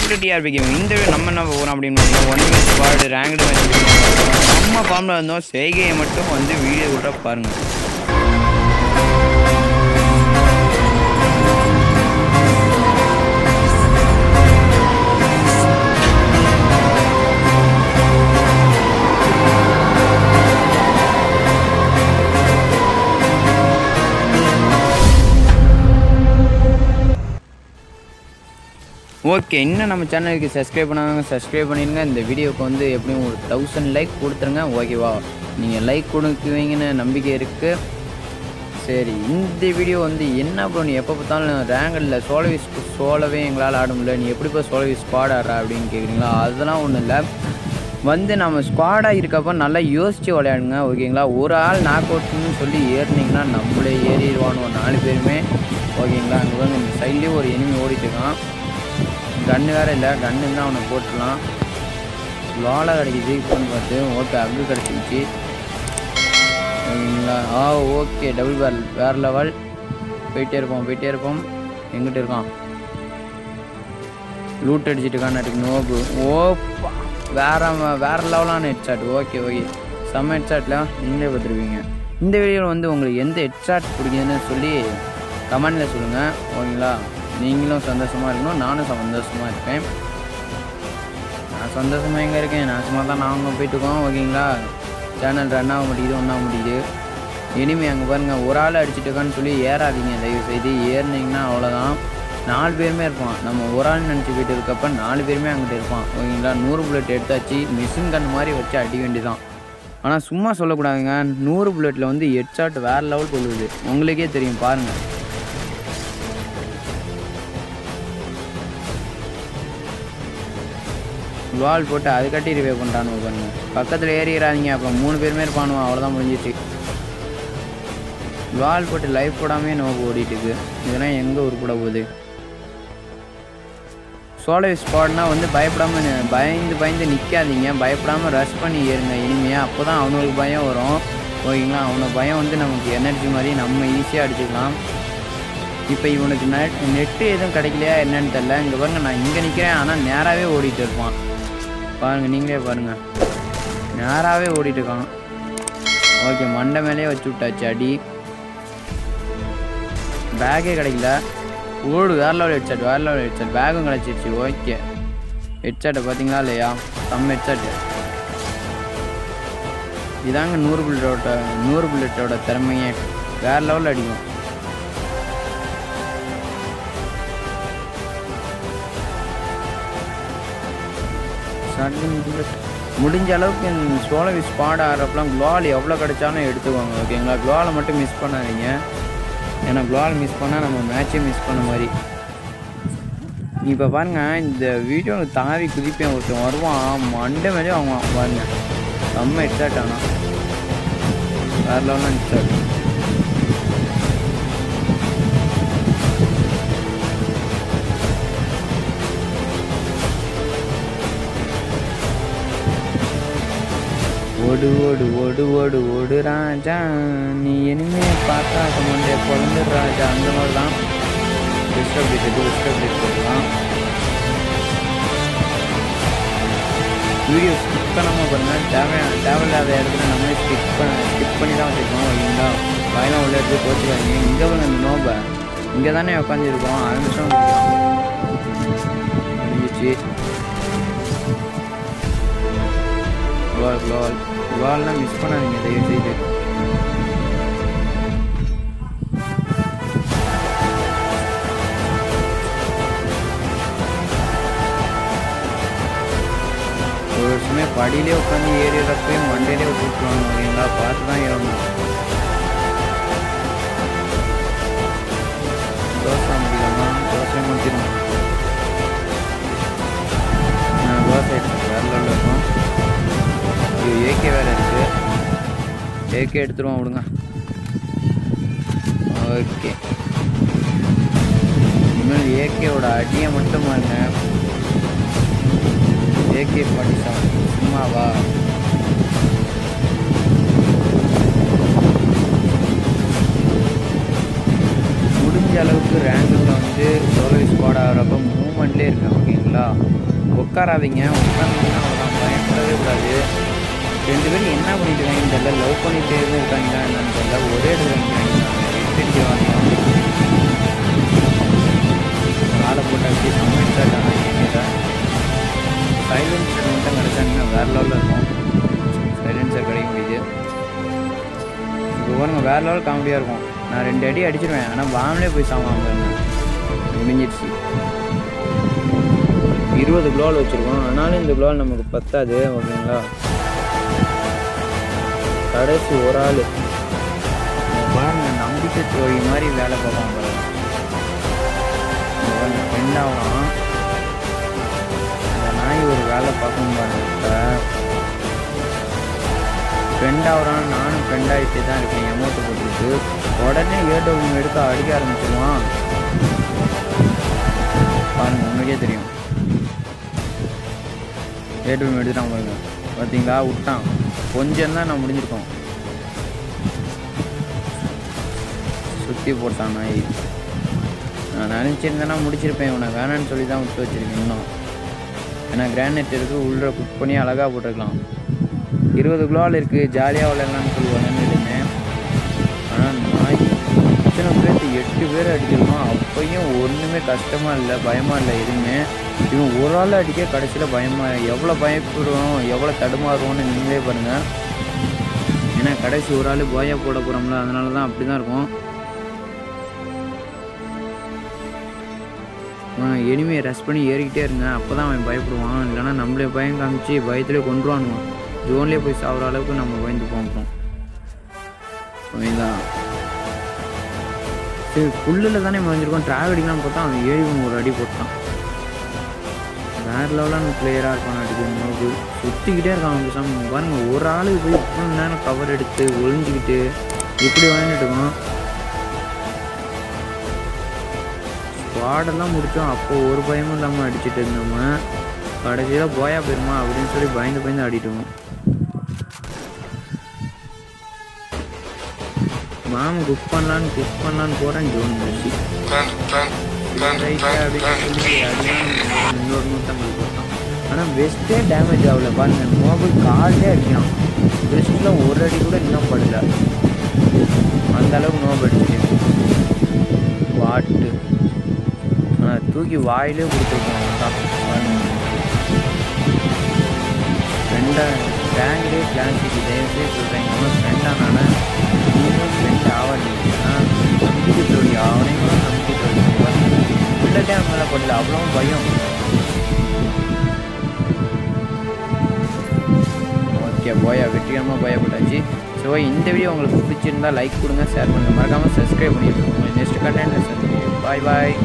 Back to TRP game இந்த video நம்ம என்ன போகிறோம் அப்படின்னு பார்த்தீங்கன்னா one minute squad ranked match நம்ம ஃபார்மில் இருந்தோம் செய்கையை மட்டும் வந்து வீடியோ கூட பாருங்கள் ஓகே இன்னும் நம்ம சேனலுக்கு சப்ஸ்கிரைப் பண்ணாதவங்க சப்ஸ்கிரைப் பண்ணிடுங்க இந்த வீடியோவுக்கு வந்து எப்படியும் ஒரு தௌசண்ட் லைக் கொடுத்துருங்க ஓகேவா நீங்கள் லைக் கொடுக்குவீங்கன்னு நம்பிக்கை இருக்குது சரி இந்த வீடியோ வந்து என்ன ப்ரோ நீ எப்போ பார்த்தாலும் ரேங்கல்ல சோலவி சோலவே எங்களால் ஆட முடியல நீ எப்படிப்பா சோலவி ஸ்குவாட் ஆடுறா அப்படின்னு கேட்குறீங்களா அதெல்லாம் ஒன்றும் இல்லை வந்து நம்ம ஸ்குவாடாக இருக்கப்போ நல்லா யோசித்து விளையாடுங்க ஓகேங்களா ஒரு ஆள் நாக் அவுட்னு சொல்லி ஏறினீங்கன்னா நம்மளே ஏறிடுவானு ஒரு நாலு பேருமே ஓகேங்களா அங்கே வந்து இந்த சைட்லேயே ஒரு எனிமி ஓடிட்டு இருக்கான் கன்று வேறு இல்லை கன்று இருந்தால் அவனை போட்டுடலாம் லாலை கிடைக்குது இப்போன்னு பார்த்து ஓகே அக்கு கிடச்சிருச்சு ஓகேங்களா ஆ ஓகே டபுள் பேர் வேறு லெவல் போயிட்டே இருப்போம் போயிட்டே இருப்போம் எங்கிட்ட இருக்கான் லூட் அடிச்சிட்டு இருக்கான் நோபு ஓப்பா வேற ம- வேற லெவலான ஹெட்ஷாட் ஓகே ஓகே செம்ம ஹெட்ஷாட்டில் நீங்களே பார்த்துருவீங்க இந்த வீடியோவில் வந்து உங்களுக்கு எந்த ஹெட்ஷாட் பிடிக்குதுன்னு சொல்லி கமெண்டில் சொல்லுங்கள் ஓகேங்களா நீங்களும் சந்தோஷமாக இருக்கணும் நானும் சந்தோஷமாக இருப்பேன் நான் சந்தோஷமாக எங்கே இருக்கேன் நான் சும்மா தான் நாங்களும் போயிட்டு இருக்கோம் ஓகேங்களா சேனல் ரன் ஆக முடியுது ஒன்றா முடியுது இனிமே அங்கே பாருங்கள் ஒரு ஆள் அடிச்சிட்டு இருக்கான்னு சொல்லி ஏறாதீங்க தயவு செய்து ஏறினீங்கன்னா அவ்வளோதான் நாலு பேருமே இருப்பான் நம்ம ஒரு ஆள் நினச்சி போயிட்டு இருக்கப்ப நாலு பேருமே அங்கிட்டு இருப்பான் ஓகேங்களா நூறு புல்லட் எடுத்தாச்சு மிஷின் கன் மாதிரி வச்சு அடிக்க வேண்டியதான் ஆனால் சும்மா சொல்லக்கூடாதுங்க நூறு புல்லட்டில் வந்து ஹெட் ஷாட் வேறு லெவல் கொள்ளுது உங்களுக்கே தெரியும் பாருங்கள் வால் போட்டு அது கட்டி ரிவே பண்ணுறானு பாருங்க பக்கத்தில் ஏறிடுறாதீங்க அப்போ மூணு பேருமே இருப்பானு அவ்வளோதான் முடிஞ்சிச்சு வால் போட்டு லைஃப் போடாமே நோக்கு ஓடிட்டு இருக்கு இதெல்லாம் எங்கே உருப்பட போகுது சோலை ஸ்குவாட்னா வந்து பயப்படாம நி- பயந்து பயந்து நிற்காதீங்க பயப்படாமல் ரஷ் பண்ணி ஏறுங்க இனிமையாக அப்போ தான் அவனுக்கு பயம் வரும் ஓகேங்களா அவனுக்கு பயம் வந்து நமக்கு எனர்ஜி மாதிரி நம்ம ஈஸியாக அடிச்சுக்கலாம் இப்போ இவனுக்கு நெட் நெட்டு எதுவும் கிடைக்கலையா என்னன்னு தெரில இங்கே பாருங்க நான் இங்கே நிற்கிறேன் ஆனால் நேராகவே ஓடிட்டு இருப்பான் பாருங்க நீங்களே பாருங்க நேராகவே ஓடிட்டு இருக்கான் ஓகே மண்டை மேலேயே வச்சு விட்டாச்சு அடி பேக்கே கிடைக்கல ஓடு வேற லெவல் ஹெட்செட் வேற லெவல் ஹெட்செட் பேக்கும் கிடச்சிருச்சு ஓகே ஹெட்செட்டை பார்த்தீங்களா இல்லையா செம்ம ஹெட்செட்டு இதாங்க நூறு புல்லட்டோட நூறு புல்லட்டோட திறமையே வேற லெவலில் அடிக்கும் Shotgun bullet. முடிஞ்ச அளவுக்கு இந்த சோழவி ஸ்பாட் ஆகிறப்பெல்லாம் குளால் எவ்வளோ கிடைச்சாலும் எடுத்துக்கோங்க ஓகேங்களா குளாலை மட்டும் மிஸ் பண்ணாதீங்க ஏன்னா குளால் மிஸ் பண்ணால் நம்ம மேட்சே மிஸ் பண்ண மாதிரி இப்போ பாருங்க இந்த வீடியோவில் தாவி குதிப்பேன் ஒருத்தன் வருவான் மண்டை மேலே அவங்க பாருங்க செம்ம ஹெட்ஷாட் ஆனால் வேற லெவலாக ஹெட்ஷாட் ஓடு ஓடு ஓடு ஓடு ஓடு ராஜா நீ இனிமே பார்த்தா முன்னே குழந்தை ராஜா அந்த மாதிரி தான் பெஸ்ட் அப்டேட் இது பெஸ்ட் அப்டேட் போடலாம் வீடியோ ஸ்கிப் பண்ணாமல் பாருங்கள் தேவையான தேவையில்லாத இடத்துல நம்மளே ஸ்கிப் பண்ண ஸ்கிப் பண்ணி தான் வச்சுருக்கோம் ஓகேங்களா வாயிலாம் உள்ள எடுத்து போச்சுக்காதீங்க இங்கே பாருங்க இந்த நோபை இங்கே தானே உட்காந்துருக்கோம் அரை நிமிஷம் முடிஞ்சிச்சு குளோல் குளோல் குளோல்லாம் மிஸ் பண்ணாதீங்க தயவு செய்து ஒரு வருஷமே படியிலே உட்காந்து ஏறிடுறப்பே மண்டையிலே விட்டுருவாங்க ஓகேங்களா பார்த்து தான் ஏறணும் தோசை முடியலமா தோசை முடிச்சிடும் தோசை எடுத்து வேற லெவலில் இருக்கும் ஐயோ ஏகே வேறு இருக்கு ஏகே எடுத்துருவோம் விடுங்க ஓகே இனிமேல் ஏகேவோட அடியை மட்டும் பாருங்க ஏகே ஃபார்ட்டி செவன் சும்மாவா முடிஞ்ச அளவுக்கு ரேங்குக்குள்ள வந்து சோலோ ஸ்குவாட் ஆகிறப்ப மூமெண்ட்லேயே இருக்கேன் ஓகேங்களா உட்காராதீங்க உட்காந்தீங்கன்னா அவ்வளோதான் பயப்படவே கூடாது ரெண்டு பேரும் என்ன பண்ணிட்டு இருக்காங்கன்னு தெரியல லவ் பண்ணிட்டே தான் இருக்காங்களா என்னன்னு தெரியல ஒரே இடத்துல நிற்கிறாங்க வாங்கலாம் ஆளை போட்டாச்சு கம்ப்ளீட் தான் என்கிட்ட சைலன்சர் மட்டும் கிடச்சாங்கன்னா வேறு லெவலில் இருக்கும் சைலன்சர் கிடைக்க முடியுது இப்போ பாருங்க வேறு லெவல் காமெடியாக இருக்கும் நான் ரெண்டு அடி அடிச்சிருவேன் ஆனால் வாமலே போய் சாமான் பாருங்க முடிஞ்சிடுச்சு இருபது குளோல் வச்சுருக்கோம் ஆனாலும் இந்த குளோல் நமக்கு பத்தாது ஓகேங்களா கடைசி ஒரு ஆள் பாருங்க நம்பிக்கை துரோகி மாதிரி வேலை பார்ப்பாங்க பாருங்க ஃப்ரெண்ட் ஆகலாம் இந்த நாய் ஒரு வேலை பார்க்கணும் பாருங்க இப்போ ஃப்ரெண்ட் ஆகிறான் நானும் ஃப்ரெண்ட் ஆகிட்டே தான் இருக்கேன் எமௌண்ட்டு போட்டுருக்கு உடனே ஏடோம் எடுக்க அடிக்க ஆரம்பிச்சிருவான் பாருங்க உங்களுக்கே தெரியும் ஏடோம் எடுத்துட்டான் பாருங்க பார்த்தீங்களா விட்டான் கொஞ்சம் தான் நான் முடிஞ்சிருக்கோம் சுற்றி போட்டான் நாய் நான் நினச்சிருந்தேன்னா முடிச்சிருப்பேன் இவனை வேணான்னு சொல்லி தான் விட்டு வச்சிருக்கேன் இன்னும் ஏன்னா கிரானைட் இருக்குது உள்ள குக் பண்ணி அழகாக போட்டிருக்கலாம் இருபது குளோவில் இருக்குது ஜாலியாக விளையாடலாம்னு சொல்லி விளையாண்டுருந்தேன் ஆனால் நாய் இத்தனை பேர்த்து எட்டு பேர் அடிச்சிருக்கோம் அப்பையும் ஒன்றுமே கஷ்டமாக இல்லை பயமாக இல்லை எதுவுமே இவன் ஒரு ஆள் அடிக்க கடைசியில் பயமாக எவ்வளோ பயப்படுவோம் எவ்வளோ தடுமாறுவோம்னு நீங்களே பாருங்கள் ஏன்னா கடைசி ஒரு ஆள் போயா போட போகிறோம்ல அதனால தான் அப்படி தான் இருக்கும் எனிமையை ரஷ் பண்ணி ஏறிக்கிட்டே இருங்க அப்போ தான் அவன் பயப்படுவான் இல்லைன்னா நம்மளே பயம் காமிச்சு பயத்திலே கொண்டுருவானுவான் ஜோன்லேயே போய் சாப்பிட்ற அளவுக்கு நம்ம பயந்து போகிறோம் தான் சரி புல்லில் தானே மறைஞ்சிருக்கோம் ட்ராவல் அடிக்கலாம் பார்த்தா அவன் ஏறி ஒரு அடி போட்டான் வேறு லெவலான பிளேயராக இருப்பான் அடிக்கும் போது சுற்றிக்கிட்டே இருக்கான் அவன் பேசாம பாருங்க ஒரு ஆளுக்கு போய் இவ்வளோ நேரம் கவர் எடுத்து ஒளிஞ்சிக்கிட்டு இப்படி வாங்கிட்டு இருக்கான் ஸ்குவாடெல்லாம் முடித்தோம் அப்போ ஒரு பயமும் இல்லாமல் அடிச்சிட்டு இருந்தோம் கடைசியில் போயா போயிருமா அப்படின்னு சொல்லி பயந்து பயந்து ஆடிட்டோம் மாம குக் பண்ணலான்னு குக் பண்ணலான்னு போகிறேன் ஜோன் வச்சு இன்னொரு நூற்றம்பது போட்டான் ஆனால் வெஸ்ட்டே டேமேஜ் ஆகல பாருங்க மோபிள் காலே அடிக்கிறான் வெஸ்ட்டில் ஒரு அடி கூட இன்னும் படல அந்த அளவுக்கு நோப் அடிச்சிருக்கேன் வாட்டு ஆனால் தூக்கி வாயிலே கொடுத்துருக்கோம் தான் ஃப்ரெண்டாக ரேங்க்லே கிளாசிக்கு தயவுசெய்து சொல்கிறேன் எவனும் ஃப்ரெண்டாக நான் நீங்களும் ஃப்ரெண்ட் ஆகாதீங்கன்னா நம்பிக்கை தோழி அவனையும் கூட நம்பிக்கை தோழி புல்லட்டே அவன் மேலே படல அவ்வளோ பயம் ஓகே போயா வெற்றிகரமாக பயப்பட்டாச்சு ஸோ இந்த வீடியோ உங்களுக்கு பிடிச்சிருந்தா லைக் கொடுங்க ஷேர் பண்ணுங்கள் மறக்காமல் சப்ஸ்கிரைப் பண்ணிட்டு நெக்ஸ்ட் கண்டென்ட் பாய் பாய்